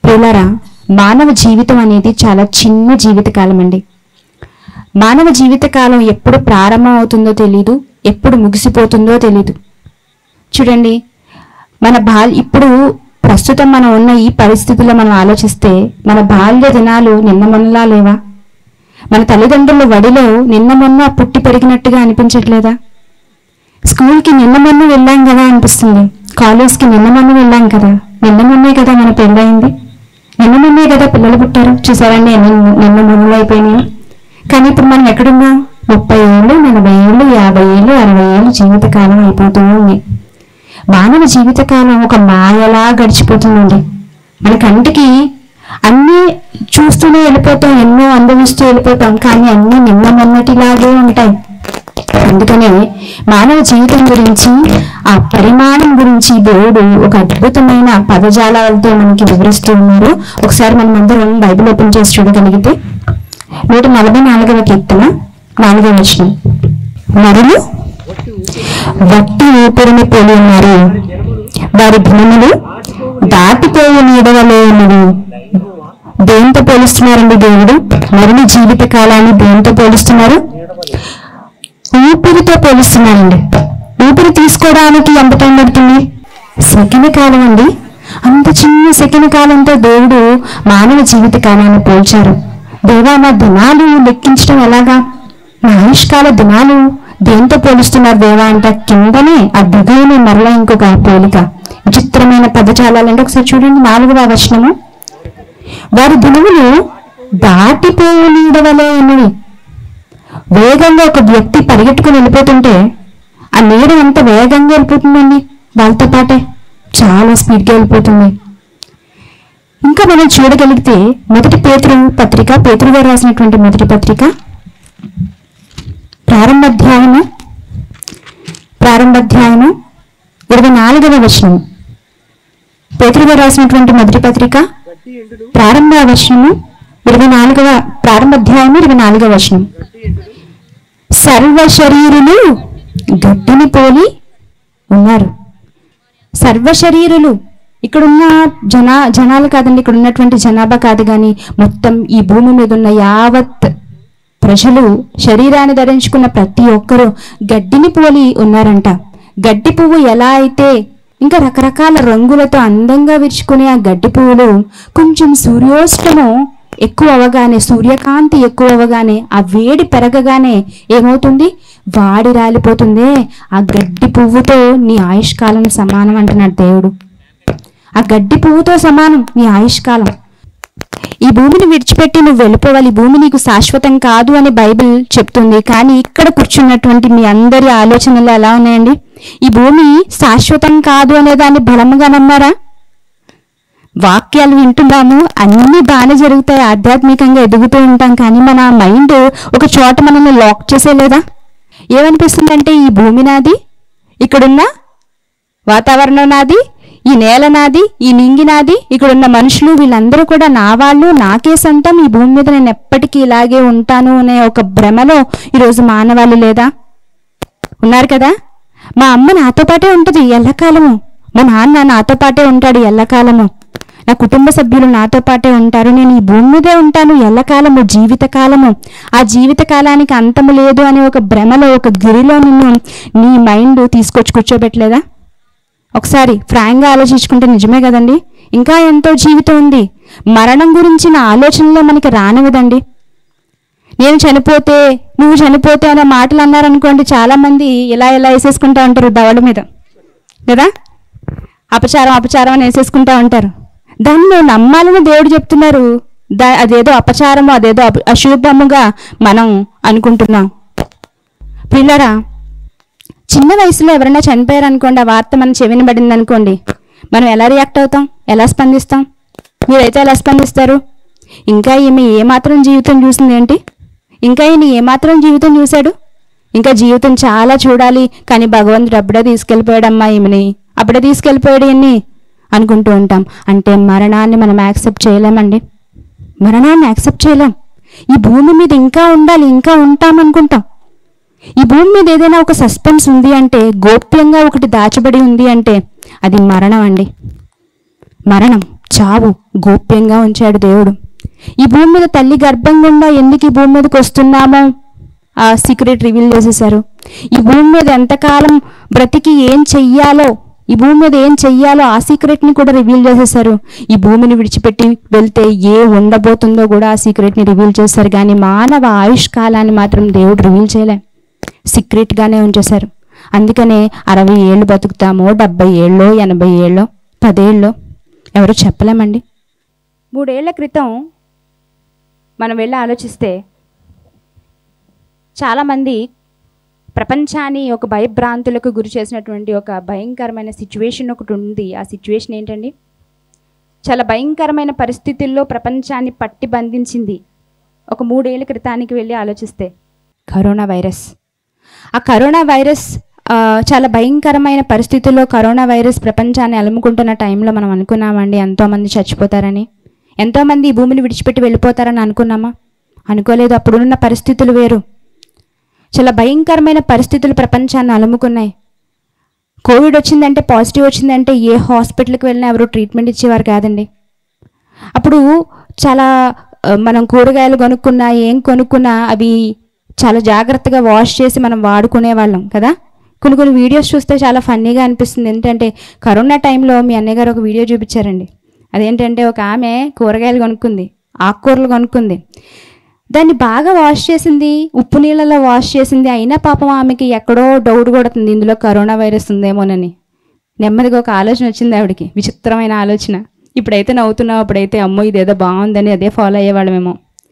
ప్రియులారా మానవ జీవితం అనేది చాలా చిన్న జీవితకాలం అండి మానవ జీవితకాలం ఎప్పుడు ప్రారంభం అవుతుందో తెలీదు ఎప్పుడు ముగిసిపోతుందో తెలీదు చూడండి మన బాల్ ఇప్పుడు ప్రస్తుతం మనం ఉన్న ఈ పరిస్థితుల్లో మనం ఆలోచిస్తే మన బాల్య దినాలు నిన్న మొన్నలా లేవా మన తల్లిదండ్రుల వడిలో నిన్న మొన్న పుట్టి పెరిగినట్టుగా అనిపించట్లేదా స్కూల్కి నిన్న మొన్న వెళ్ళాం కదా అనిపిస్తుంది కాలేజ్కి నిన్న మొన్న వెళ్ళాం కదా నిన్న మొన్నే కదా మన పెళ్ళయింది నిన్న మొన్నే కదా పిల్లలు పుట్టారు చూసారండి ఎన్ని నిన్న మొన్నలు అయిపోయినాయి కానీ ఇప్పుడు మనం ఎక్కడున్నాం ముప్పై ఏళ్ళు నలభై ఏళ్ళు యాభై ఏళ్ళు అరవై ఏళ్ళు జీవితకాలం అయిపోతూ ఉంది మానవ జీవితకాలం ఒక మాయలా గడిచిపోతుందండి మన కంటికి అన్నీ చూస్తూనే వెళ్ళిపోతాం ఎన్నో అనుభవిస్తూ వెళ్ళిపోతాం కానీ అన్నీ నిన్న మొన్నటిలాగే ఉంటాయి అందుకనే మానవ జీవితం గురించి ఆ పరిమాణం గురించి దేవుడు ఒక అద్భుతమైన పదజాలాలతో మనకి వివరిస్తూ ఉన్నారు ఒకసారి మనం అందరం బైబిల్ ఓపెన్ చేసి చూడగలిగితే నూట నలభై నాలుగవ కీర్తన నాలుగవ వచనం నరులు వట్టి ఊపిరిని పోలి ఉన్నారు వారి దినములు దాటిపోయే నీడవలో ఉన్నవి దేంతో పోలుస్తున్నారండి దేవుడు నరుని జీవిత కాలాన్ని దేంతో పోలుస్తున్నారు ఊపిరితో పోలుస్తున్నారండి ఊపిరి తీసుకోవడానికి ఎంత టైం పడుతుంది సెకండ్ కాలం అండి అంత చిన్న సెకండ్ కాలంతో దేవుడు మానవ జీవిత కాలాన్ని పోల్చారు దేవా నా దినాలు లెక్కించడం ఎలాగా నా ఆయుష్కాల దినాలు దేంతో పోలుస్తున్నారు దేవా అంటే కిందనే ఆ దిగువనే మరలా ఇంకొక పోలిక విచిత్రమైన పదజాలాలంటే ఒకసారి చూడండి నాలుగవ వచనము వారి దినములు దాటిపోయే నీడవలే ఉన్నవి వేగంగా ఒక వ్యక్తి పరిగెట్టుకుని వెళ్ళిపోతుంటే ఆ నీడ ఎంత వేగంగా వెళ్ళిపోతుందండి వాళ్ళతో పాటే చాలా స్పీడ్గా వెళ్ళిపోతుంది ఇంకా మనం చూడగలిగితే మొదటి పేతురు పత్రిక పేతురు గారు రాసినటువంటి మొదటి పత్రిక ప్రారంభ అధ్యాయము ప్రారంభ అధ్యాయము ఇరవై నాలుగవ వచనం పేతురు గారు రాసినటువంటి మొదటి పత్రిక ప్రారంభ వచనము ఇరవై నాలుగవ ప్రారంభ అధ్యాయం ఇరవై నాలుగవ వచనం సర్వ శరీరులు గడ్డిని పోలి ఉన్నారు సర్వ శరీరులు ఇక్కడున్న జనా జనాలు కాదండి ఇక్కడ ఉన్నటువంటి జనాభా కాదు కానీ మొత్తం ఈ భూమి మీద ఉన్న యావత్ ప్రజలు శరీరాన్ని ధరించుకున్న ప్రతి ఒక్కరూ గడ్డిని పోలి ఉన్నారంట గడ్డి పువ్వు ఎలా అయితే ఇంకా రకరకాల రంగులతో అందంగా విరుచుకునే ఆ గడ్డి పువ్వులు కొంచెం సూర్యోష్టము ఎక్కువ అవగానే సూర్యకాంతి ఎక్కువ అవగానే ఆ వేడి పెరగగానే ఏమవుతుంది వాడి రాలిపోతుంది ఆ గడ్డి పువ్వుతో నీ ఆయుష్కాలం సమానం అంటున్నాడు దేవుడు ఆ గడ్డి పువ్వుతో సమానం నీ ఆయుష్కాలం ఈ భూమిని విడిచిపెట్టి నువ్వు వెళ్ళిపోవాలి ఈ భూమి నీకు శాశ్వతం కాదు అని బైబిల్ చెప్తుంది కానీ ఇక్కడ కూర్చున్నటువంటి మీ అందరి ఆలోచనలు ఎలా ఉన్నాయండి ఈ భూమి శాశ్వతం కాదు అనే దాన్ని బలముగా నమ్మారా వాక్యాలు వింటున్నాము అన్ని బాగానే జరుగుతాయి ఆధ్యాత్మికంగా ఎదుగుతూ ఉంటాం కానీ మన మైండ్ ఒక చోట మనల్ని లాక్ చేసేలేదా ఏమనిపిస్తుందంటే ఈ భూమి నాది ఇక్కడున్న వాతావరణం నాది ఈ నేల నాది ఈ నింగి నాది ఇక్కడున్న మనుషులు వీళ్ళందరూ కూడా నా వాళ్ళు నాకే సొంతం ఈ భూమి మీద నేను ఎప్పటికీ ఇలాగే ఉంటాను అనే ఒక భ్రమలో ఈరోజు మానవాళ్ళు లేదా ఉన్నారు కదా మా అమ్మ నాతో పాటే ఉంటుంది ఎల్లకాలము మా నాన్న నాతో పాటే ఉంటాడు ఎల్లకాలము నా కుటుంబ సభ్యులు నాతో పాటే ఉంటారు నేను ఈ భూమి మీదే ఉంటాను ఎల్లకాలము జీవితకాలము ఆ జీవిత కాలానికి అంతము లేదు అనే ఒక భ్రమలో ఒక గిరిలో నిన్ను నీ మైండ్ తీసుకొచ్చి కూర్చోబెట్టలేదా ఒకసారి ఫ్రాంక్గా ఆలోచించుకుంటే నిజమే కదండి ఇంకా ఎంతో జీవితం ఉంది మరణం గురించిన ఆలోచనలో మనకి రానివ్వదండి నేను చనిపోతే నువ్వు చనిపోతే అనే మాటలు అన్నారనుకోండి చాలా మంది ఇలా ఇలా వేసేసుకుంటా ఉంటారు దవడ మీద కదా అపచారం అపచారం అని వేసేసుకుంటా ఉంటారు దాన్ని నువ్వు నమ్మాలని దేవుడు చెప్తున్నారు దా అదేదో అపచారము అదేదో అప- అశుభముగా మనం అనుకుంటున్నాం పిల్లరా చిన్న వయసులో ఎవరైనా చనిపోయారు అనుకోండి ఆ వార్త మన చెవిన పడింది అనుకోండి మనం ఎలా రియాక్ట్ అవుతాం ఎలా స్పందిస్తాం మీరైతే ఎలా స్పందిస్తారు ఇంకా ఈమె ఏమాత్రం జీవితం చూసింది ఏంటి ఇంకా ఈయన ఏమాత్రం జీవితం చూశాడు ఇంకా జీవితం చాలా చూడాలి కానీ భగవంతుడు అప్పుడే తీసుకెళ్ళిపోయాడమ్మా ఈమెని అప్పుడే తీసుకెళ్ళిపోయాడు ఈయన్ని అనుకుంటూ ఉంటాం అంటే మరణాన్ని మనం యాక్సెప్ట్ చేయలేమండి మరణాన్ని యాక్సెప్ట్ చేయలేం ఈ భూమి మీద ఇంకా ఉండాలి ఇంకా ఉంటాం అనుకుంటాం ఈ భూమి మీద ఏదైనా ఒక సస్పెన్స్ ఉంది అంటే గోప్యంగా ఒకటి దాచబడి ఉంది అంటే అది మరణం అండి మరణం చావు గోప్యంగా ఉంచాడు దేవుడు ఈ భూమి మీద తల్లి గర్భం గుండా ఎందుకు ఈ భూమి మీదకి వస్తున్నామో ఆ సీక్రెట్ రివీల్ చేసేసారు ఈ భూమి మీద ఎంతకాలం బ్రతికి ఏం చెయ్యాలో ఈ భూమి మీద ఏం చెయ్యాలో ఆ సీక్రెట్ని కూడా రివీల్ చేసేసారు ఈ భూమిని విడిచిపెట్టి వెళ్తే ఏ ఉండబోతుందో కూడా ఆ సీక్రెట్ని రివీల్ చేశారు కానీ మానవ ఆయుష్ కాలాన్ని మాత్రం దేవుడు రివీల్ చేయలే సీక్రెట్గానే ఉంచేశారు అందుకనే అరవై ఏళ్ళు బతుకుతామో డెబ్బై ఏళ్ళో ఎనభై ఏళ్ళో పదేళ్ళో ఎవరు చెప్పలేమండి మూడేళ్ల క్రితం మనం వెళ్ళి ఆలోచిస్తే చాలామంది ప్రపంచాన్ని ఒక భయభ్రాంతులకు గురి చేసినటువంటి ఒక భయంకరమైన సిచ్యువేషన్ ఒకటి ఉంది ఆ సిచ్యువేషన్ ఏంటండి చాలా భయంకరమైన పరిస్థితుల్లో ప్రపంచాన్ని పట్టి బంధించింది ఒక మూడేళ్ల క్రితానికి వెళ్ళి ఆలోచిస్తే కరోనా వైరస్ ఆ కరోనా వైరస్ ఆ, చాలా భయంకరమైన పరిస్థితుల్లో కరోనా వైరస్ ప్రపంచాన్ని అలుముకుంటున్న టైంలో మనం అనుకున్నామండి ఎంతోమంది చచ్చిపోతారని ఎంతోమంది ఈ భూమిని విడిచిపెట్టి వెళ్ళిపోతారని అనుకున్నామా అనుకోలేదు అప్పుడున్న పరిస్థితులు వేరు చాలా భయంకరమైన పరిస్థితులు ప్రపంచాన్ని అలుముకున్నాయి కోవిడ్ వచ్చిందంటే పాజిటివ్ వచ్చిందంటే ఏ హాస్పిటల్కి వెళ్ళినా ఎవరు ట్రీట్మెంట్ ఇచ్చేవారు కాదండి అప్పుడు చాలా ఆ, మనం కూరగాయలు కొనుక్కున్నా ఏం కొనుక్కున్నా అవి చాలా జాగ్రత్తగా వాష్ చేసి మనం వాడుకునే వాళ్ళం కదా కొన్ని కొన్ని వీడియోస్ చూస్తే చాలా ఫన్నీగా అనిపిస్తుంది ఏంటంటే కరోనా టైంలో మీ అన్నయ్య గారు ఒక వీడియో చూపించారండి అదేంటంటే ఒక ఆమె కూరగాయలు కొనుక్కుంది ఆకుకూరలు కొనుక్కుంది దాన్ని బాగా వాష్ చేసింది ఉప్పు నీళ్ళలో వాష్ చేసింది అయినా పాపం ఆమెకి ఎక్కడో డౌట్ కొడుతుంది ఇందులో కరోనా వైరస్ ఉందేమోనని నెమ్మదిగా ఒక ఆలోచన వచ్చింది ఆవిడకి విచిత్రమైన ఆలోచన ఇప్పుడైతే నవ్వుతున్నావు అప్పుడైతే అమ్మో ఇదేదో బాగుందని అదే ఫాలో అయ్యేవాళ్ళమేమో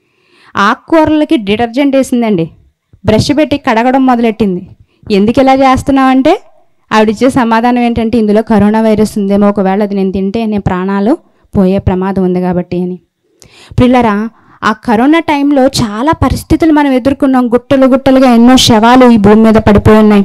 ఆకుకూరలకి డిటర్జెంట్ వేసిందండి బ్రష్ పెట్టి కడగడం మొదలెట్టింది ఎందుకు ఇలా చేస్తున్నావంటే ఆవిడిచ్చే సమాధానం ఏంటంటే ఇందులో కరోనా వైరస్ ఉందేమో ఒకవేళ అది నేను తింటే నేను ప్రాణాలు పోయే ప్రమాదం ఉంది కాబట్టి అని పిల్లరా ఆ కరోనా టైంలో చాలా పరిస్థితులు మనం ఎదుర్కొన్నాం గుట్టలు గుట్టలుగా ఎన్నో శవాలు ఈ భూమి మీద పడిపోయి ఉన్నాయి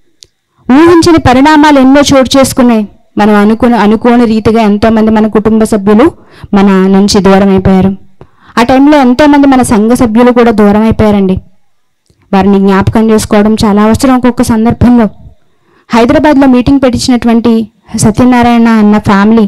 ఊహించని పరిణామాలు ఎన్నో చోటు చేసుకున్నాయి మనం అనుకుని అనుకోని రీతిగా ఎంతోమంది మన కుటుంబ సభ్యులు మన నుంచి దూరం అయిపోయారు ఆ టైంలో ఎంతోమంది మన సంఘ సభ్యులు కూడా దూరం అయిపోయారండి వారిని జ్ఞాపకం చేసుకోవడం చాలా అవసరం ఒక్కొక్క సందర్భంలో హైదరాబాద్లో మీటింగ్ పెట్టించినటువంటి సత్యనారాయణ అన్న ఫ్యామిలీ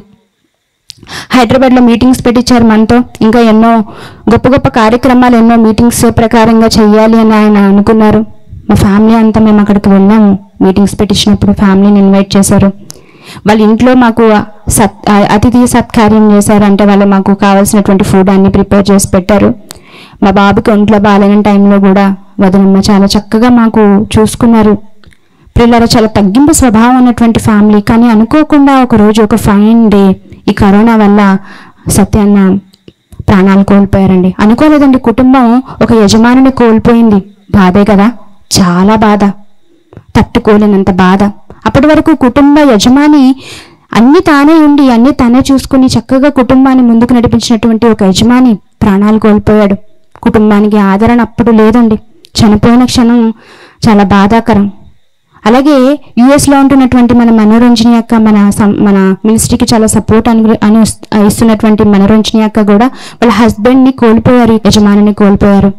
హైదరాబాద్లో మీటింగ్స్ పెట్టించారు మనతో ఇంకా ఎన్నో గొప్ప గొప్ప కార్యక్రమాలు ఎన్నో మీటింగ్స్ ప్రకారంగా చేయాలి అని ఆయన అనుకున్నారు మా ఫ్యామిలీ అంతా మేము అక్కడికి వెళ్ళాము మీటింగ్స్ పెట్టించినప్పుడు ఫ్యామిలీని ఇన్వైట్ చేశారు వాళ్ళ ఇంట్లో మాకు సత్ అతిథి సత్కార్యం చేశారు అంటే వాళ్ళు మాకు కావాల్సినటువంటి ఫుడ్ అన్ని ప్రిపేర్ చేసి పెట్టారు మా బాబుకి ఒంట్లో బాగాలేని టైంలో కూడా వదనమ్మ చాలా చక్కగా మాకు చూసుకున్నారు పిల్లల చాలా తగ్గింపు స్వభావం ఉన్నటువంటి ఫ్యామిలీ కానీ అనుకోకుండా ఒక రోజు ఒక ఫైన్ డే ఈ కరోనా వల్ల సత్యాన్న ప్రాణాలు కోల్పోయారండి అనుకోలేదండి కుటుంబం ఒక యజమానిని కోల్పోయింది బాధే కదా చాలా బాధ తట్టుకోలేనంత బాధ అప్పటి వరకు కుటుంబ యజమాని అన్ని తానే ఉండి అన్ని తానే చూసుకుని చక్కగా కుటుంబాన్ని ముందుకు నడిపించినటువంటి ఒక యజమాని ప్రాణాలు కోల్పోయాడు కుటుంబానికి ఆదరణ అప్పుడు లేదండి చనిపోయిన క్షణం చాలా బాధాకరం అలాగే యుఎస్లో ఉంటున్నటువంటి మన మనోరంజని అక్క మన సం- మన మినిస్ట్రీకి చాలా సపోర్ట్ అను అని ఇస్తున్నటువంటి మనోరంజని అక్క కూడా వాళ్ళ హస్బెండ్ని కోల్పోయారు యజమానిని కోల్పోయారు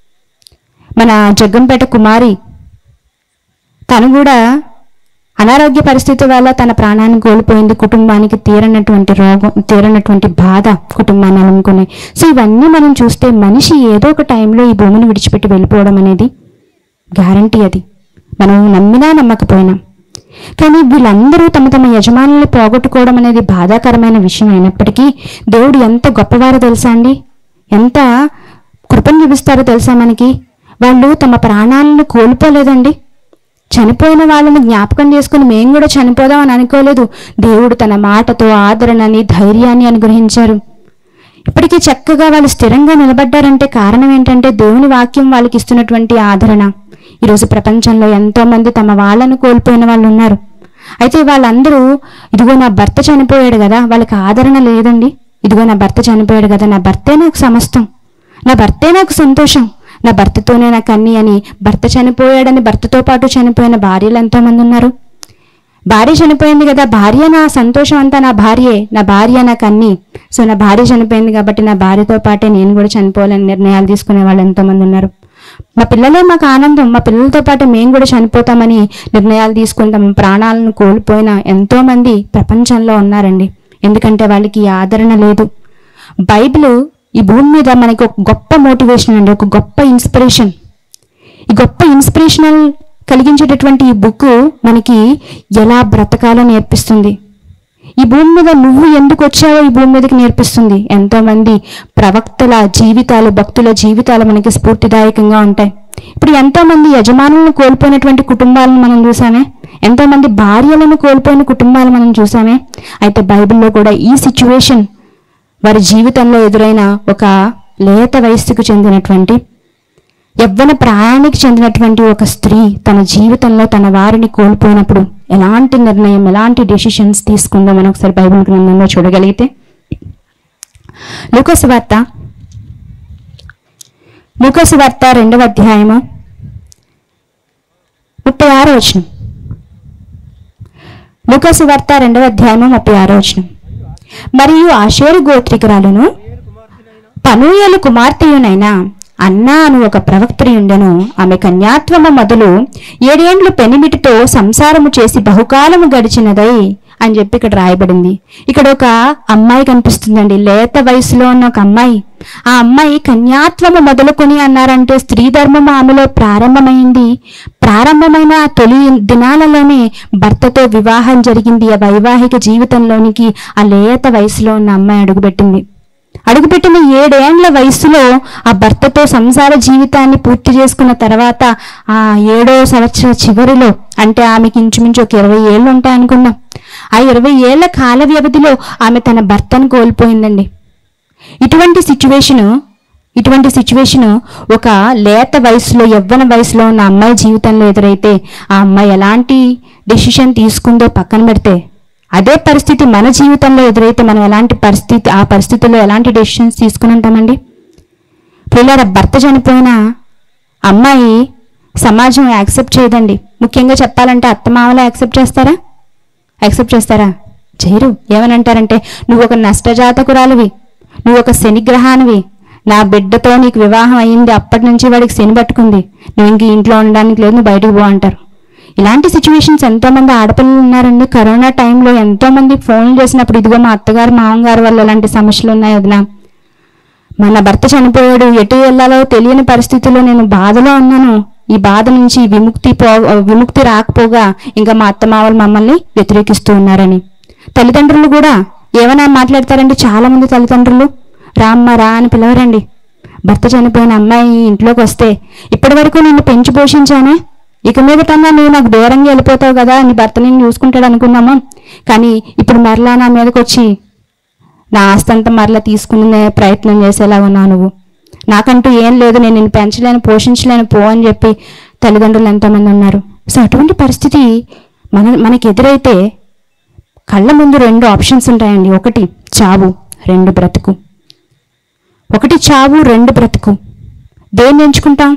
మన జగ్గంపేట కుమారి తను కూడా అనారోగ్య పరిస్థితి వల్ల తన ప్రాణాన్ని కోల్పోయింది కుటుంబానికి తీరనటువంటి రోగం తీరనటువంటి బాధ కుటుంబాన్ని అలుముకున్నాయి సో ఇవన్నీ మనం చూస్తే మనిషి ఏదో ఒక టైంలో ఈ భూమిని విడిచిపెట్టి వెళ్ళిపోవడం అనేది గ్యారంటీ అది మనం నమ్మినా నమ్మకపోయినా కానీ వీళ్ళందరూ తమ తమ యజమానుల్ని పోగొట్టుకోవడం అనేది బాధాకరమైన విషయం అయినప్పటికీ దేవుడు ఎంత గొప్పవారో తెలుసా అండి ఎంత కృపను చూపిస్తారో తెలుసా మనకి వాళ్ళు తమ ప్రాణాలను కోల్పోలేదండి చనిపోయిన వాళ్ళని జ్ఞాపకం చేసుకుని మేము కూడా చనిపోదాం అని అనుకోలేదు దేవుడు తన మాటతో ఆదరణని ధైర్యాన్ని అనుగ్రహించారు ఇప్పటికీ చక్కగా వాళ్ళు స్థిరంగా నిలబడ్డారంటే కారణం ఏంటంటే దేవుని వాక్యం వాళ్ళకి ఇస్తున్నటువంటి ఆదరణ ఈరోజు ప్రపంచంలో ఎంతో మంది తమ వాళ్ళను కోల్పోయిన వాళ్ళు ఉన్నారు అయితే వాళ్ళందరూ ఇదిగో నా భర్త చనిపోయాడు కదా వాళ్ళకి ఆదరణ లేదండి ఇదిగో నా భర్త చనిపోయాడు కదా నా భర్తే నాకు సమస్తం నా భర్తే నాకు సంతోషం నా భర్తతోనే నాకు అన్ని అని భర్త చనిపోయాడని భర్తతో పాటు చనిపోయిన భార్యలు ఎంతోమంది ఉన్నారు భార్య చనిపోయింది కదా భార్య నా సంతోషం అంతా నా భార్యే నా భార్య నాకు అన్ని సో నా భార్య చనిపోయింది కాబట్టి నా భార్యతో పాటే నేను కూడా చనిపోవాలని నిర్ణయాలు తీసుకునే వాళ్ళు ఎంతోమంది ఉన్నారు మా పిల్లలే మాకు ఆనందం మా పిల్లలతో పాటు మేము కూడా చనిపోతామని నిర్ణయాలు తీసుకుని తమ ప్రాణాలను కోల్పోయిన ఎంతో మంది ప్రపంచంలో ఉన్నారండి ఎందుకంటే వాళ్ళకి ఈ ఆదరణ లేదు బైబిల్ ఈ భూమి మీద మనకి ఒక గొప్ప మోటివేషన్ అండి ఒక గొప్ప ఇన్స్పిరేషన్ ఈ గొప్ప ఇన్స్పిరేషనల్ కలిగించేటటువంటి ఈ బుక్ మనకి ఎలా బ్రతకాలో నేర్పిస్తుంది ఈ భూమి మీద నువ్వు ఎందుకు వచ్చావో ఈ భూమి మీదకి నేర్పిస్తుంది ఎంతో మంది ప్రవక్తల జీవితాలు భక్తుల జీవితాలు మనకి స్ఫూర్తిదాయకంగా ఉంటాయి ఇప్పుడు ఎంతో మంది యజమానులను కోల్పోయినటువంటి కుటుంబాలను మనం చూసామే ఎంతో మంది భార్యలను కోల్పోయిన కుటుంబాలు మనం చూసామే అయితే బైబిల్లో కూడా ఈ సిచ్యువేషన్ వారి జీవితంలో ఎదురైన ఒక లేత వయస్సుకు చెందినటువంటి యవ్వన ప్రాయానికి చెందినటువంటి ఒక స్త్రీ తన జీవితంలో తన వారిని కోల్పోయినప్పుడు ఎలాంటి నిర్ణయం ఎలాంటి డెసిషన్స్ తీసుకుందో మనం ఒకసారి బైబిల్ గ్రంథంలో చూడగలిగితే లూకోసు వార్త లూకోసు వార్త రెండవ అధ్యాయము ముప్పై ఆరో వచనం లూకోసు వార్త రెండవ అధ్యాయము ముప్పై ఆరో వచనం మరియు ఆషేరు గోత్రికురాలును పనూయలు కుమార్తెయునైనా అన్నా అను ఒక ప్రవక్త్రి ఉండెను ఆమె కన్యాత్వము మొదలు ఏడేండ్లు పెనిమిటితో సంసారము చేసి బహుకాలము గడిచినదై అని చెప్పి ఇక్కడ రాయబడింది ఇక్కడ ఒక అమ్మాయి కనిపిస్తుందండి లేత వయసులో ఉన్న ఒక అమ్మాయి ఆ అమ్మాయి కన్యాత్వము మొదలుకొని అన్నారంటే స్త్రీ ధర్మం ఆమెలో ప్రారంభమైంది ప్రారంభమైన ఆ తొలి దినాలలోనే భర్తతో వివాహం జరిగింది ఆ వైవాహిక జీవితంలోనికి ఆ లేత వయసులో ఉన్న అమ్మాయి అడుగుపెట్టింది అడుగుపెట్టిన ఏడేండ్ల వయసులో ఆ భర్తతో సంసార జీవితాన్ని పూర్తి చేసుకున్న తర్వాత ఆ ఏడో సంవత్సర చివరిలో అంటే ఆమెకి ఇంచుమించు ఒక ఇరవై ఏళ్ళు ఉంటాయి అనుకుందాం ఆ ఇరవై ఏళ్ల కాల వ్యవధిలో ఆమె తన భర్తను కోల్పోయిందండి ఇటువంటి సిచ్యువేషను ఇటువంటి సిచ్యువేషను ఒక లేత వయసులో యవ్వన వయసులో ఉన్న అమ్మాయి జీవితంలో ఎదురైతే ఆ అమ్మాయి ఎలాంటి డెసిషన్ తీసుకుందో పక్కన పెడితే అదే పరిస్థితి మన జీవితంలో ఎదురైతే మనం ఎలాంటి పరిస్థితి ఆ పరిస్థితుల్లో ఎలాంటి డెసిషన్స్ తీసుకుని ఉంటామండి పిల్లల భర్త చనిపోయిన అమ్మాయి సమాజం యాక్సెప్ట్ చేయదండి ముఖ్యంగా చెప్పాలంటే అత్తమామలు యాక్సెప్ట్ చేస్తారా యాక్సెప్ట్ చేస్తారా చేయరు ఏమని అంటారంటే నువ్వు ఒక నష్టజాతకురాలివి నువ్వు ఒక శనిగ్రహానివి నా బిడ్డతో నీకు వివాహం అయ్యింది అప్పటి నుంచి వాడికి శని పట్టుకుంది నువ్వు ఇంక ఇంట్లో ఉండడానికి లేదు నువ్వు బయటకు పో అంటారు ఇలాంటి సిచ్యువేషన్స్ ఎంతో మంది ఆడపిల్లలు ఉన్నారండి కరోనా టైంలో ఎంతో మంది ఫోన్లు చేసినప్పుడు ఇదిగో మా అత్తగారు మామగారు వల్ల ఇలాంటి సమస్యలు ఉన్నాయి వదినా మన భర్త చనిపోయాడు ఎటు వెళ్ళాలో తెలియని పరిస్థితుల్లో నేను బాధలో ఉన్నాను ఈ బాధ నుంచి విముక్తి పో విముక్తి రాకపోగా ఇంకా మా అత్తమావలు మమ్మల్ని వ్యతిరేకిస్తూ ఉన్నారని తల్లిదండ్రులు కూడా ఏమైనా మాట్లాడతారండి చాలా మంది తల్లిదండ్రులు రామ్మ రా అని పిలవరండి భర్త చనిపోయిన అమ్మాయి ఇంట్లోకి వస్తే ఇప్పటి వరకు నిన్ను పెంచి పోషించానే ఇక మీదటన్నా నువ్వు నాకు దూరంగా వెళ్ళిపోతావు కదా నీ భర్త నేను చూసుకుంటాడు అనుకున్నాము కానీ ఇప్పుడు మరలా నా మీదకి వచ్చి నా ఆస్తి అంతా మరలా తీసుకునే ప్రయత్నం చేసేలా ఉన్నావు నువ్వు నాకంటూ ఏం లేదు నేను నిన్ను పెంచలేను పోషించలేను పో అని చెప్పి తల్లిదండ్రులు ఎంతోమంది ఉన్నారు సో అటువంటి పరిస్థితి మన మనకి ఎదురైతే కళ్ళ ముందు రెండు ఆప్షన్స్ ఉంటాయండి ఒకటి చావు రెండు బ్రతుకు ఒకటి చావు రెండు బ్రతుకు దేన్ని ఎంచుకుంటాం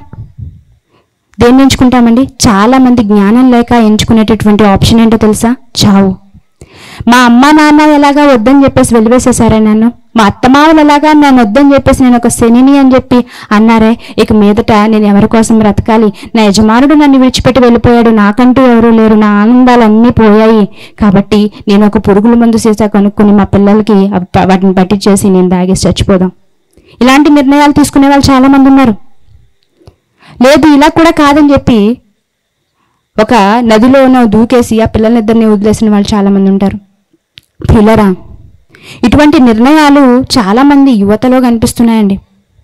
దేన్ని ఎంచుకుంటామండి చాలా మంది జ్ఞానం లేక ఎంచుకునేటటువంటి ఆప్షన్ ఏంటో తెలుసా చావు మా అమ్మ నాన్న ఎలాగా వద్దని చెప్పేసి వెలివేసేసారే నన్ను మా అత్తమావులు ఎలాగా నన్ను వద్దని చెప్పేసి నేను ఒక శనిని అని చెప్పి అన్నారే ఇక మీదట నేను ఎవరి కోసం బ్రతకాలి నా యజమానుడు నన్ను విడిచిపెట్టి వెళ్ళిపోయాడు నాకంటూ ఎవరూ లేరు నా ఆనందాలు అన్నీ పోయాయి కాబట్టి నేను ఒక పురుగుల మందు సీసా కనుక్కుని మా పిల్లలకి అవి ప- వాటిని పట్టించేసి నేను దాగేసి చచ్చిపోదాం ఇలాంటి నిర్ణయాలు తీసుకునే వాళ్ళు చాలా మంది ఉన్నారు లేదు ఇలా కూడా కాదని చెప్పి ఒక నదిలోనో దూకేసి ఆ పిల్లలిద్దరిని వదిలేసిన వాళ్ళు చాలా మంది ఉంటారు పిల్లరా ఇటువంటి నిర్ణయాలు చాలా మంది యువతలో కనిపిస్తున్నాయండి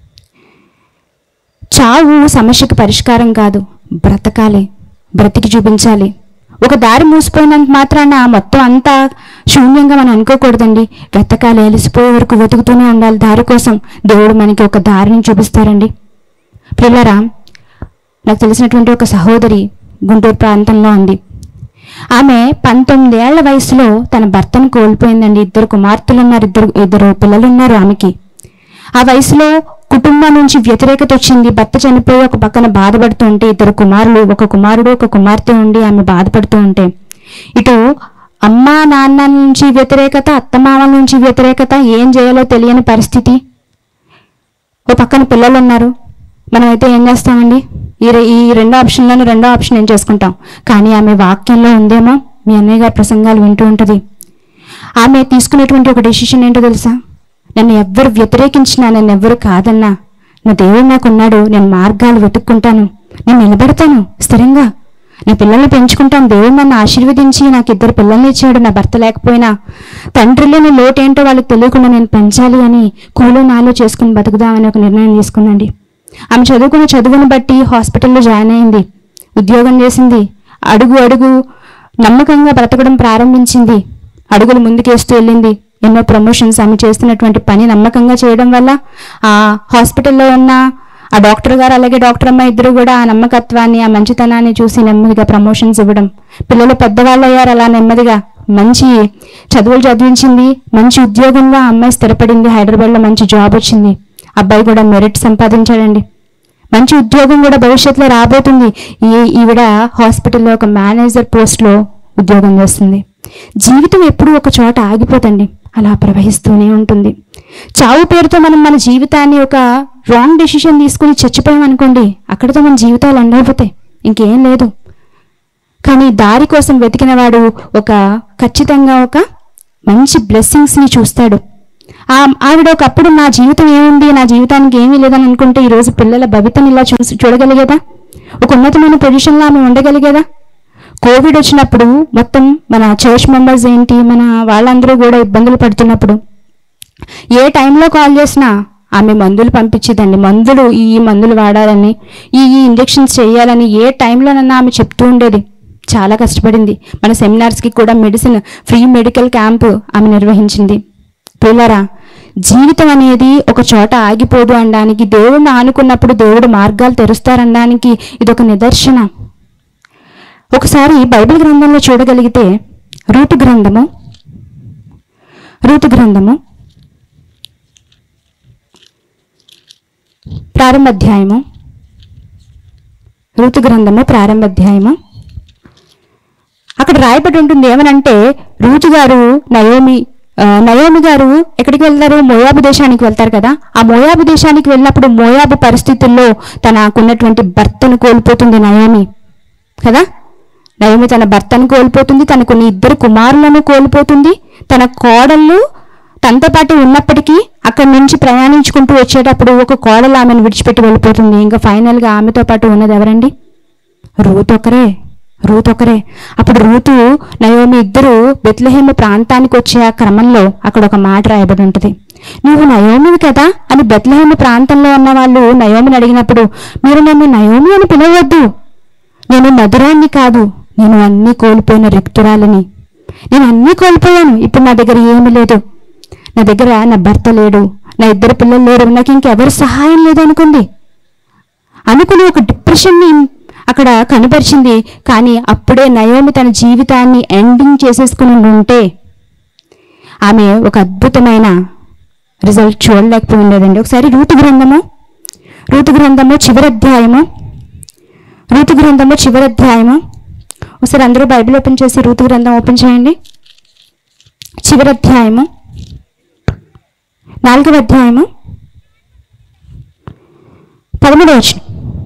చావు సమస్యకు పరిష్కారం కాదు బ్రతకాలి బ్రతికి చూపించాలి ఒక దారి మూసిపోయినంత మాత్రాన మొత్తం అంతా శూన్యంగా మనం అనుకోకూడదండి వెతకాలి అలసిపోయే వరకు వెతుకుతూనే ఉండాలి దారి కోసం దేవుడు మనకి ఒక దారిని చూపిస్తారండి పిల్లరా నాకు తెలిసినటువంటి ఒక సహోదరి గుంటూరు ప్రాంతంలో ఉంది ఆమె పంతొమ్మిదేళ్ల వయసులో తన భర్తను కోల్పోయిందండి ఇద్దరు కుమార్తెలు ఉన్నారు ఇద్దరు ఇద్దరు పిల్లలు ఉన్నారు ఆమెకి ఆ వయసులో కుటుంబం నుంచి వ్యతిరేకత వచ్చింది భర్త చనిపోయి ఒక పక్కన బాధపడుతూ ఉంటే ఇద్దరు కుమారులు ఒక కుమారుడు ఒక కుమార్తె ఉండి ఆమె బాధపడుతూ ఉంటే ఇటు అమ్మా నాన్న నుంచి వ్యతిరేకత అత్తమామల నుంచి వ్యతిరేకత ఏం చేయాలో తెలియని పరిస్థితి ఓ పక్కన పిల్లలు ఉన్నారు మనమైతే ఏం చేస్తామండి ఈ రె- ఈ రెండో ఆప్షన్లోని రెండో ఆప్షన్ ఏం చేసుకుంటాం కానీ ఆమె వాక్యంలో ఉందేమో మీ అన్నయ్య గారి ప్రసంగాలు వింటూ ఉంటుంది ఆమె తీసుకునేటువంటి ఒక డెసిషన్ ఏంటో తెలుసా నన్ను ఎవ్వరు వ్యతిరేకించినా నన్ను ఎవ్వరు కాదన్నా నా దేవుడు నాకున్నాడు నేను మార్గాలు వెతుక్కుంటాను నేను నిలబడతాను స్థిరంగా నా పిల్లల్ని పెంచుకుంటాను దేవుడు నన్ను ఆశీర్వదించి నాకు ఇద్దరు పిల్లల్ని ఇచ్చాడు నా భర్త లేకపోయినా తండ్రిలోని లోటేంటో వాళ్ళకి తెలియకుండా నేను పెంచాలి అని కూలో నాలో చేసుకుని బతుకుదామని ఒక నిర్ణయం తీసుకుందండి ఆమె చదువుకున్న చదువుని బట్టి హాస్పిటల్లో జాయిన్ అయింది ఉద్యోగం చేసింది అడుగు అడుగు నమ్మకంగా బ్రతకడం ప్రారంభించింది అడుగులు ముందుకేస్తూ వెళ్ళింది ఎన్నో ప్రమోషన్స్ ఆమె చేస్తున్నటువంటి పని నమ్మకంగా చేయడం వల్ల ఆ హాస్పిటల్లో ఉన్న ఆ డాక్టర్ గారు అలాగే డాక్టర్ అమ్మ ఇద్దరు కూడా ఆ నమ్మకత్వాన్ని ఆ మంచితనాన్ని చూసి నెమ్మదిగా ప్రమోషన్స్ ఇవ్వడం పిల్లలు పెద్దవాళ్ళు అయ్యారు అలా నెమ్మదిగా మంచి చదువులు చదివించింది మంచి ఉద్యోగంలో ఆ అమ్మాయి స్థిరపడింది హైదరాబాద్లో మంచి జాబ్ వచ్చింది అబ్బాయి కూడా మెరిట్ సంపాదించాడండి మంచి ఉద్యోగం కూడా భవిష్యత్తులో రాబోతుంది ఈ ఈవిడ హాస్పిటల్లో ఒక మేనేజర్ పోస్ట్లో ఉద్యోగం చేస్తుంది జీవితం ఎప్పుడూ ఒక చోట ఆగిపోతండి అలా ప్రవహిస్తూనే ఉంటుంది చావు పేరుతో మనం మన జీవితాన్ని ఒక రాంగ్ డెసిషన్ తీసుకుని చచ్చిపోయాం అనుకోండి అక్కడితో మన జీవితాలు ఎండైపోతాయి ఇంకేం లేదు కానీ దారి కోసం వెతికిన వాడు ఒక ఖచ్చితంగా ఒక మంచి బ్లెస్సింగ్స్ని చూస్తాడు ఆ ఆవిడ ఒకప్పుడు నా జీవితం ఏముంది నా జీవితానికి ఏమీ లేదని అనుకుంటే ఈరోజు పిల్లల భవితని ఇలా చూసి చూడగలిగేదా ఒక ఉన్నతమైన పొజిషన్లో ఆమె ఉండగలిగేదా కోవిడ్ వచ్చినప్పుడు మొత్తం మన చర్చ్ మెంబర్స్ ఏంటి మన వాళ్ళందరూ కూడా ఇబ్బందులు పడుతున్నప్పుడు ఏ టైంలో కాల్ చేసినా ఆమె మందులు పంపించేదండి మందులు ఈ ఈ మందులు వాడాలని ఈ ఈ ఇంజెక్షన్స్ చేయాలని ఏ టైంలోనన్నా ఆమె చెప్తూ ఉండేది చాలా కష్టపడింది మన సెమినార్స్కి కూడా మెడిసిన్ ఫ్రీ మెడికల్ క్యాంప్ ఆమె నిర్వహించింది పిల్లరా జీవితం అనేది ఒక చోట ఆగిపోదు అనడానికి దేవుడిని ఆనుకున్నప్పుడు దేవుడు మార్గాలు తెరుస్తారనడానికి ఇదొక నిదర్శన ఒకసారి బైబిల్ గ్రంథంలో చూడగలిగితే రూతు గ్రంథము రూతు గ్రంథము ప్రారంభ అధ్యాయము ఋతు గ్రంథము ప్రారంభ అధ్యాయము అక్కడ రాయబడి ఉంటుంది ఏమనంటే రూతు గారు నయోమి ఆ, నయోమి గారు ఎక్కడికి వెళ్తారు మోయాబు దేశానికి వెళ్తారు కదా ఆ మోయాబు దేశానికి వెళ్ళినప్పుడు మోయాబు పరిస్థితుల్లో తనకున్నటువంటి భర్తను కోల్పోతుంది నయోమి కదా నయోమి తన భర్తను కోల్పోతుంది తనకున్న ఇద్దరు కుమారులను కోల్పోతుంది తన కోడళ్ళు తనతో పాటు ఉన్నప్పటికీ అక్కడి నుంచి ప్రయాణించుకుంటూ వచ్చేటప్పుడు ఒక కోడలు ఆమెను విడిచిపెట్టి వెళ్ళిపోతుంది ఇంకా ఫైనల్గా ఆమెతో పాటు ఉన్నది ఎవరండి రూత్ ఒకరే రూత్ ఒకరే అప్పుడు రూతు నయోమి ఇద్దరు బెత్లహేమ ప్రాంతానికి వచ్చే ఆ క్రమంలో అక్కడ ఒక మాట రాయబడి ఉంటుంది నువ్వు నయోమివి కదా అని బెత్లహేమ ప్రాంతంలో ఉన్న వాళ్ళు నయోమిని అడిగినప్పుడు మీరు నన్ను నయోమి అని పిలవద్దు నేను మధురాన్ని కాదు నేను అన్నీ కోల్పోయిన రిక్తురాలని నేను అన్నీ కోల్పోయాను ఇప్పుడు నా దగ్గర ఏమీ లేదు నా దగ్గర నా భర్త లేడు నా ఇద్దరు పిల్లలు లేరు నాకు ఇంకెవరు సహాయం లేదు అనుకుంది అనుకుని ఒక డిప్రెషన్ని అక్కడ కనపరిచింది కానీ అప్పుడే నయోమి తన జీవితాన్ని ఎండింగ్ చేసేసుకుని ఉంటే ఆమె ఒక అద్భుతమైన రిజల్ట్ చూడలేకపోయి ఉండేదండి ఒకసారి రూతు గ్రంథము రూతు గ్రంథము చివరి అధ్యాయము రూతు గ్రంథము చివరి అధ్యాయము ఒకసారి అందరూ బైబిల్ ఓపెన్ చేసి రూతు గ్రంథం ఓపెన్ చేయండి చివరి అధ్యాయము నాలుగవ అధ్యాయము పదమూడవ వచనం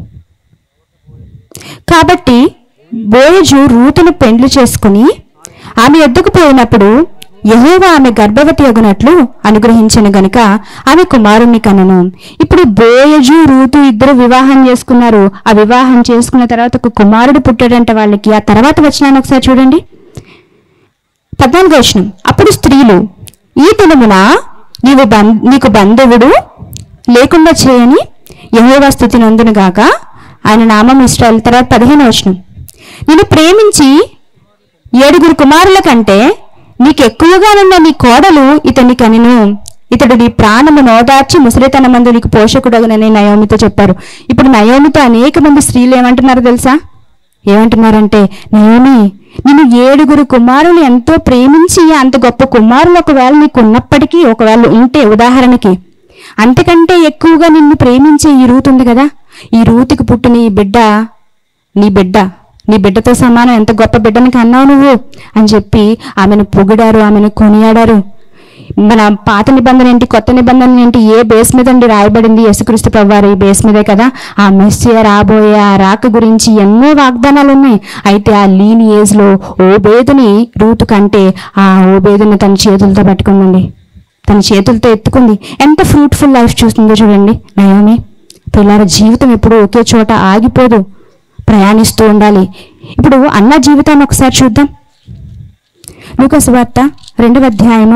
కాబట్టి బోయజు రూతును పెండ్లి చేసుకుని ఆమె ఎద్దుకు పోయినప్పుడు యెహోవా ఆమె గర్భవతి అగునట్లు అనుగ్రహించను గనుక ఆమె కుమారుణ్ణి కనను ఇప్పుడు బోయజు రూతు ఇద్దరు వివాహం చేసుకున్నారు ఆ వివాహం చేసుకున్న తర్వాత ఒక కుమారుడు పుట్టాడంట వాళ్ళకి ఆ తర్వాత వచ్చినాను ఒకసారి చూడండి పద్నాలుగో వచనం అప్పుడు స్త్రీలు ఈ దినమున నీవు బం నీకు బంధువుడు లేకుండా చేయని యహోవా స్థుతి నందును గాక ఆయన నామం ఇష్టాలు తర్వాత పదిహేను వచనం నేను ప్రేమించి ఏడుగురు కుమారుల కంటే నీకు ఎక్కువగానున్న నీ కోడలు ఇతని కనిను ఇతడు నీ ప్రాణము నోదార్చి ముసలితనమందు నీకు పోషకుడగునని నయోమితో చెప్పారు ఇప్పుడు నయోమితో అనేక మంది స్త్రీలు ఏమంటున్నారో తెలుసా ఏమంటున్నారంటే నయోమి నేను ఏడుగురు కుమారులు ఎంతో ప్రేమించి అంత గొప్ప కుమారులు ఒకవేళ నీకు ఉన్నప్పటికీ ఒకవేళ ఉంటే ఉదాహరణకి అంతకంటే ఎక్కువగా నిన్ను ప్రేమించే ఈ రూత్ ఉంది కదా ఈ రూతుకి పుట్టిన ఈ బిడ్డ నీ బిడ్డ నీ బిడ్డతో సమానం ఎంత గొప్ప బిడ్డని కన్నావు నువ్వు అని చెప్పి ఆమెను పొగిడారు ఆమెను కొనియాడారు మన పాత నిబంధన ఏంటి కొత్త నిబంధన ఏంటి ఏ బేస్ మీద అండి రాయబడింది యేసుక్రీస్తు ప్రభువారు ఈ బేస్ మీదే కదా ఆ మెస్సియ రాబోయే ఆ రాక గురించి ఎన్నో వాగ్దానాలు ఉన్నాయి అయితే ఆ లీన్ ఏజ్ లో ఓబేదుని రూతు కంటే ఆ ఓబేదుని తన చేతులతో పట్టుకుందండి తన చేతులతో ఎత్తుకుంది ఎంత ఫ్రూట్ఫుల్ లైఫ్ చూస్తుందో చూడండి నయోమి పిల్లల జీవితం ఎప్పుడు ఒకే చోట ఆగిపోదు ప్రయాణిస్తూ ఉండాలి ఇప్పుడు అన్న జీవితాన్ని ఒకసారి చూద్దాం లూకసు వార్త రెండవ అధ్యాయము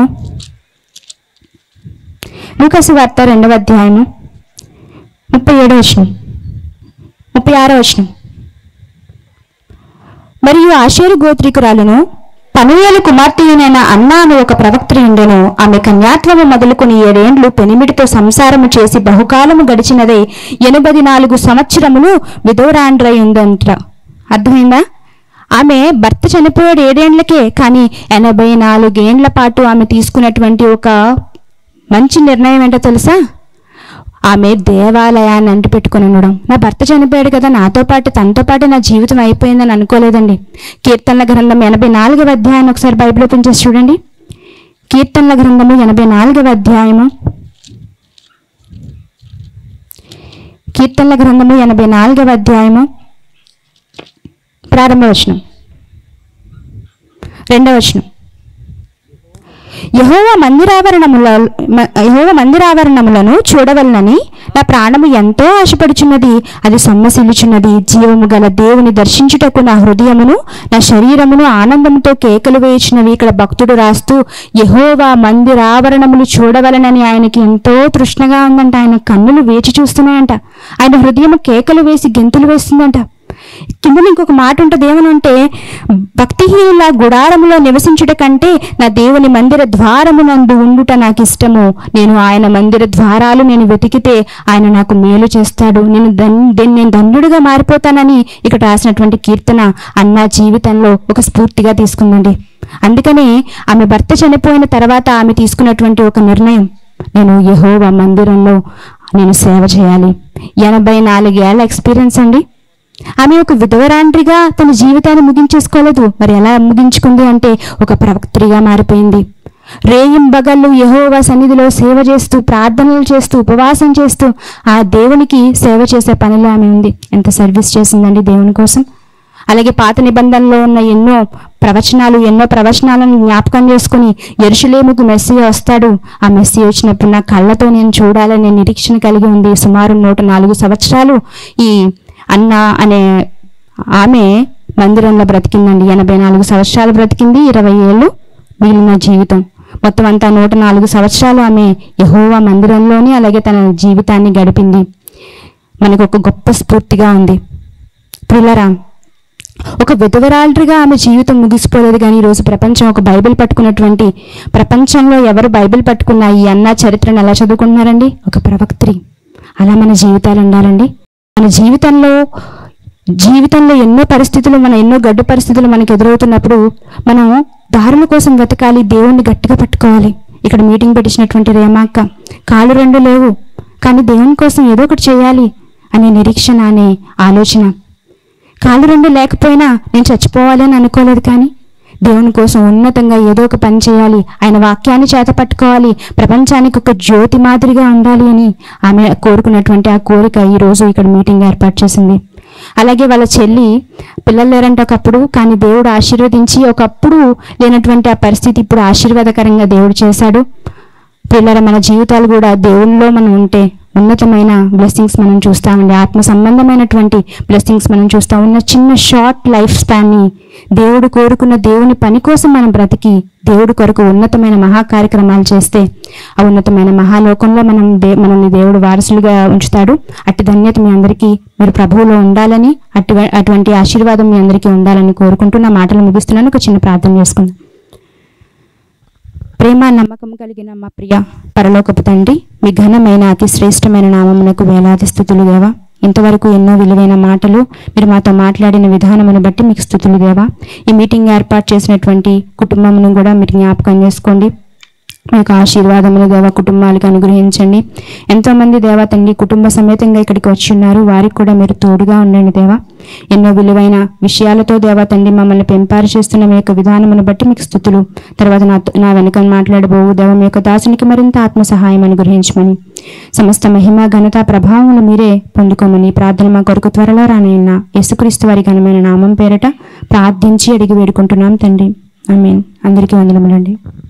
లూకసు వార్త రెండవ అధ్యాయము ముప్పై ఏడో వచనం ముప్పై ఆరో వచనం మరియు ఆషేరు గోత్రికురాలను పనుయేలు కుమార్తెయైన అన్న అనే ఒక ప్రవక్త్రి ఉండెను ఆమె కన్యాత్వము మొదలుకొని ఏడేండ్లు పెనిమిడితో సంసారము చేసి బహుకాలము గడిచినదై ఎనభై నాలుగు సంవత్సరములు విధవరాండ్రై ఉందంట అర్థమైందా ఆమె భర్త చనిపోయాడు ఏడేండ్లకే కానీ ఎనభై నాలుగేండ్ల పాటు ఆమె తీసుకున్నటువంటి ఒక మంచి నిర్ణయం ఏంటో తెలుసా ఆమె దేవాలయాన్ని అంటి పెట్టుకుని ఉండడం నా భర్త చనిపోయాడు కదా నాతో పాటు తనతో పాటు నా జీవితం అయిపోయిందని అనుకోలేదండి కీర్తనల గ్రంథం ఎనభై నాలుగవ అధ్యాయాన్ని ఒకసారి బైబిల్ ఓపెన్ చేసి చూడండి కీర్తనల గ్రంథము ఎనభై నాలుగవ అధ్యాయము కీర్తనల గ్రంథము ఎనభై నాలుగవ అధ్యాయము ప్రారంభ వచనం రెండవ వచనం యహోవ మందిరావరణముల మ- యెహోవా మందిరావరణములను చూడవలనని నా ప్రాణము ఎంతో ఆశపడుచున్నది అది సొమ్మసిల్లుచున్నది జీవము గల దేవుని దర్శించుటకు నా హృదయమును నా శరీరమును ఆనందముతో కేకలు వేయుచున్నవి ఇక్కడ భక్తుడు రాస్తూ యహోవా మందిరావరణములు చూడవలనని ఆయనకి ఎంతో తృష్ణగా ఉందంట ఆయన కన్నులు వేచి చూస్తున్నాయంట ఆయన హృదయము కేకలు వేసి గెంతులు వేస్తుందంట కింద ఇంకొక మాట ఉంటుంది ఏమనంటే భక్తిహీనుల గుడారములో నివసించుట కంటే నా దేవుని మందిర ద్వారమునందు ఉండుట నాకు ఇష్టము నేను ఆయన మందిర ద్వారాలు నేను వెతికితే ఆయన నాకు మేలు చేస్తాడు నేను దన్ దెన్- నేను ధన్యుడిగా మారిపోతానని ఇక్కడ రాసినటువంటి కీర్తన అన్న జీవితంలో ఒక స్ఫూర్తిగా తీసుకుందండి అందుకని ఆమె భర్త చనిపోయిన తర్వాత ఆమె తీసుకున్నటువంటి ఒక నిర్ణయం నేను యెహోవా మందిరంలో నేను సేవ చేయాలి ఎనభై నాలుగేళ్ల ఎక్స్పీరియన్స్ అండి ఆమె ఒక విధవరాండ్రిగా తన జీవితాన్ని ముగించేసుకోలేదు మరి ఎలా ముగించుకుంది అంటే ఒక ప్రవక్త్రిగా మారిపోయింది రేయిం బగళ్ళు యెహోవా సన్నిధిలో సేవ చేస్తూ ప్రార్థనలు చేస్తూ ఉపవాసం చేస్తూ ఆ దేవునికి సేవ చేసే పనిలో ఆమె ఉంది ఎంత సర్వీస్ చేసిందండి దేవుని కోసం అలాగే పాత నిబంధనలో ఉన్న ఎన్నో ప్రవచనాలు ఎన్నో ప్రవచనాలను జ్ఞాపకం చేసుకుని ఎరుషులేముకు మెస్సీ వస్తాడు ఆ మెస్సీ వచ్చినప్పుడు నా కళ్ళతో నేను చూడాలనే నిరీక్షణ కలిగి ఉంది సుమారు నూట నాలుగు సంవత్సరాలు ఈ అన్న అనే ఆమె మందిరంలో బ్రతికిందండి ఎనభై నాలుగు సంవత్సరాలు బ్రతికింది ఇరవై ఏళ్ళు మిగిలిన జీవితం మొత్తం అంతా నూట నాలుగు సంవత్సరాలు ఆమె యహోవా మందిరంలోనే అలాగే తన జీవితాన్ని గడిపింది మనకు ఒక గొప్ప స్ఫూర్తిగా ఉంది పిల్లరా ఒక విధవరాలుగా ఆమె జీవితం ముగిసిపోలేదు కానీ ఈరోజు ప్రపంచం ఒక బైబిల్ పట్టుకున్నటువంటి ప్రపంచంలో ఎవరు బైబిల్ పట్టుకున్న ఈ అన్న చరిత్రను ఎలా చదువుకుంటున్నారండి ఒక ప్రవక్త్రి అలా మన జీవితాలు ఉండాలండి మన జీవితంలో జీవితంలో ఎన్నో పరిస్థితులు మన ఎన్నో గడ్డు పరిస్థితులు మనకు ఎదురవుతున్నప్పుడు మనం దారుల కోసం వెతకాలి దేవుణ్ణి గట్టిగా పట్టుకోవాలి ఇక్కడ మీటింగ్ పెట్టించినటువంటి రేమాక్క కాళ్ళు రెండు లేవు కానీ దేవుని కోసం ఏదో ఒకటి చేయాలి అనే నిరీక్షణ అనే ఆలోచన కాళ్ళు రెండు లేకపోయినా నేను చచ్చిపోవాలి అని అనుకోలేదు కానీ దేవుని కోసం ఉన్నతంగా ఏదో ఒక పని చేయాలి ఆయన వాక్యాన్ని చేత పట్టుకోవాలి ప్రపంచానికి ఒక జ్యోతి మాదిరిగా ఉండాలి అని ఆమె కోరుకున్నటువంటి ఆ కోరిక ఈ రోజు ఇక్కడ మీటింగ్ ఏర్పాటు చేసింది అలాగే వాళ్ళ చెల్లి పిల్లలు లేరంటే ఒకప్పుడు కానీ దేవుడు ఆశీర్వదించి ఒకప్పుడు లేనటువంటి ఆ పరిస్థితి ఇప్పుడు ఆశీర్వాదకరంగా దేవుడు చేశాడు పిల్లల మన జీవితాలు కూడా దేవునిలో మనం ఉంటే ఉన్నతమైన బ్లెస్సింగ్స్ మనం చూస్తామండి ఆత్మ సంబంధమైనటువంటి బ్లెస్సింగ్స్ మనం చూస్తాం ఉన్న చిన్న షార్ట్ లైఫ్ స్పాన్ని దేవుడు కోరుకున్న దేవుని పని కోసం మనం బ్రతికి దేవుడి కొరకు ఉన్నతమైన మహా కార్యక్రమాలు చేస్తే ఆ ఉన్నతమైన మహాలోకంలో మనం దే మనల్ని దేవుడు వారసులుగా ఉంచుతాడు అట్టి ధన్యత మీ అందరికీ మీరు ప్రభువులో ఉండాలని అటు అటువంటి ఆశీర్వాదం మీ అందరికీ ఉండాలని కోరుకుంటూ నా మాటలు ముగిస్తున్నాను ఒక చిన్న ప్రార్థన చేసుకుందాం ప్రేమ నమ్మకం కలిగిన మా ప్రియ పరలోకపు తండ్రి మీ ఘనమైన అతి శ్రేష్టమైన నామమునకు వేలాది స్థుతులు దేవా ఇంతవరకు ఎన్నో విలువైన మాటలు మీరు మాతో మాట్లాడిన విధానమును బట్టి మీకు స్థుతులు దేవా ఈ మీటింగ్ ఏర్పాటు చేసినటువంటి కుటుంబమును కూడా మీరు జ్ఞాపకం చేసుకోండి మీ యొక్క ఆశీర్వాదములు దేవ కుటుంబాలకు అనుగ్రహించండి ఎంతో మంది దేవ తండ్రి కుటుంబ సమేతంగా ఇక్కడికి వచ్చి ఉన్నారు వారికి కూడా మీరు తోడుగా ఉండండి దేవ ఎన్నో విలువైన విషయాలతో దేవ తండ్రి మమ్మల్ని పెంపారు చేస్తున్న మీ యొక్క విధానమును బట్టి మీకు స్థుతులు తర్వాత నా నా వెనుక మాట్లాడబోవు దేవ మీ యొక్క దాసునికి మరింత ఆత్మ సహాయం అనుగ్రహించమని సమస్త మహిమ ఘనత ప్రభావములు మీరే పొందుకోమని ప్రార్థన మా కొరకు త్వరలో రానయ్యన్న యేసుక్రీస్తు వారి ఘనమైన నామం పేరట ప్రార్థించి అడిగి వేడుకుంటున్నాం తండ్రి ఐ మీన్ అందరికీ వందనములండి